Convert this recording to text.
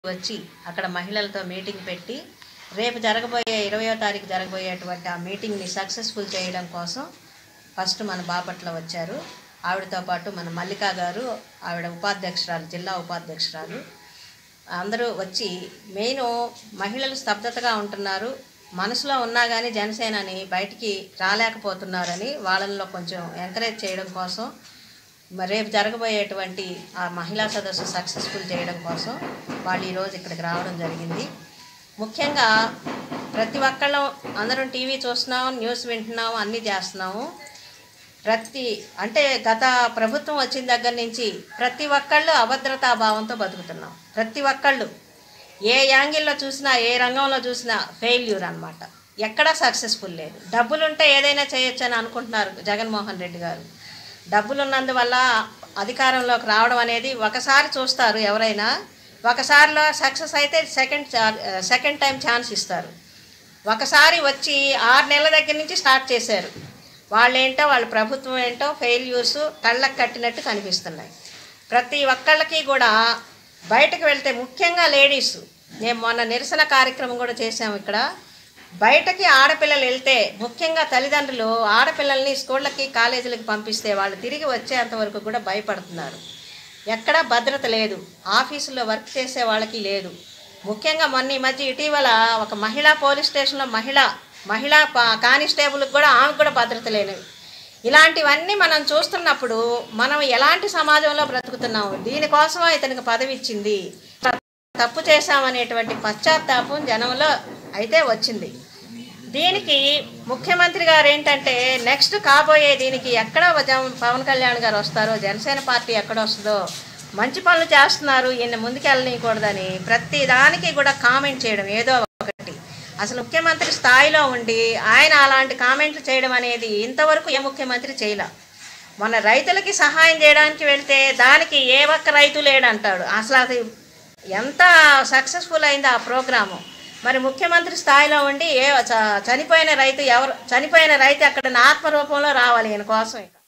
వచ్చి అక్కడ మహిళలతో మీటింగ్ పెట్టి రేపు జరగబోయే ఇరవయో తారీఖు జరగబోయేటువంటి ఆ మీటింగ్ని సక్సెస్ఫుల్ చేయడం కోసం ఫస్ట్ మన బాపట్ల వచ్చారు ఆవిడతో పాటు మన మల్లికా గారు ఆవిడ ఉపాధ్యక్షురాలు జిల్లా ఉపాధ్యక్షురాలు అందరూ వచ్చి మెయిన్ మహిళలు స్తబ్దతగా ఉంటున్నారు మనసులో ఉన్నా కానీ జనసేనని బయటికి రాలేకపోతున్నారని వాళ్ళల్లో కొంచెం ఎంకరేజ్ చేయడం కోసం మరి రేపు జరగబోయేటువంటి ఆ మహిళా సదస్సు సక్సెస్ఫుల్ చేయడం కోసం వాళ్ళు ఈరోజు ఇక్కడికి రావడం జరిగింది ముఖ్యంగా ప్రతి ఒక్కళ్ళం అందరం టీవీ చూస్తున్నాం న్యూస్ వింటున్నాం అన్నీ చేస్తున్నాము ప్రతి అంటే గత ప్రభుత్వం వచ్చిన దగ్గర నుంచి ప్రతి ఒక్కళ్ళు అభద్రతా భావంతో బతుకుతున్నాం ప్రతి ఒక్కళ్ళు ఏ యాంగిల్లో చూసినా ఏ రంగంలో చూసినా ఫెయిల్యూర్ అనమాట ఎక్కడా సక్సెస్ఫుల్ లేదు డబ్బులుంటే ఏదైనా చేయొచ్చు అని అనుకుంటున్నారు జగన్మోహన్ రెడ్డి గారు డబ్బులు ఉన్నందువల్ల అధికారంలోకి రావడం అనేది ఒకసారి చూస్తారు ఎవరైనా ఒకసారిలో సక్సెస్ అయితే సెకండ్ సెకండ్ టైం ఛాన్స్ ఇస్తారు ఒకసారి వచ్చి ఆరు నెలల దగ్గర నుంచి స్టార్ట్ చేశారు వాళ్ళేంటో వాళ్ళ ప్రభుత్వం ఏంటో ఫెయిల్యూర్స్ కళ్ళకు కట్టినట్టు కనిపిస్తున్నాయి ప్రతి ఒక్కళ్ళకి కూడా బయటకు వెళ్తే ముఖ్యంగా లేడీస్ మేము మొన్న నిరసన కార్యక్రమం కూడా చేసాము ఇక్కడ బయటకి ఆడపిల్లలు వెళ్తే ముఖ్యంగా తల్లిదండ్రులు ఆడపిల్లల్ని స్కూళ్ళకి కాలేజీలకు పంపిస్తే వాళ్ళు తిరిగి వచ్చేంత వరకు కూడా భయపడుతున్నారు ఎక్కడా భద్రత లేదు ఆఫీసులో వర్క్ చేసే వాళ్ళకి లేదు ముఖ్యంగా మొన్న ఈ మధ్య ఇటీవల ఒక మహిళా పోలీస్ స్టేషన్లో మహిళ మహిళా పా- కానిస్టేబుల్కి కూడా ఆమెకు కూడా భద్రత లేనివి ఇలాంటివన్నీ మనం చూస్తున్నప్పుడు మనం ఎలాంటి సమాజంలో బ్రతుకుతున్నాము దీనికోసం ఇతనికి పదవి ఇచ్చింది తప్పు చేశామనేటువంటి పశ్చాత్తాపం జనంలో అయితే వచ్చింది దీనికి ముఖ్యమంత్రి గారు ఏంటంటే నెక్స్ట్ కాబోయే దీనికి ఎక్కడ జ- పవన్ కళ్యాణ్ గారు వస్తారో జనసేన పార్టీ ఎక్కడ వస్తుందో మంచి పనులు చేస్తున్నారు ఈయన ముందుకెళ్ళనీయకూడదని ప్రతి దానికి కూడా కామెంట్ చేయడం ఏదో ఒకటి అసలు ముఖ్యమంత్రి స్థాయిలో ఉండి ఆయన అలాంటి కామెంట్లు చేయడం అనేది ఇంతవరకు ఏ ముఖ్యమంత్రి చేయలే మొన్న రైతులకి సహాయం చేయడానికి వెళ్తే దానికి ఏ ఒక్క రైతు లేడంటాడు అసలు అది ఎంత సక్సెస్ఫుల్ అయింది ఆ ప్రోగ్రాము మరి ముఖ్యమంత్రి స్థాయిలో ఉండి ఏ చ- చనిపోయిన రైతు ఎవరు చనిపోయిన రైతు అక్కడ ఆత్మ రూపంలో రావాలి ఈయన కోసం ఇక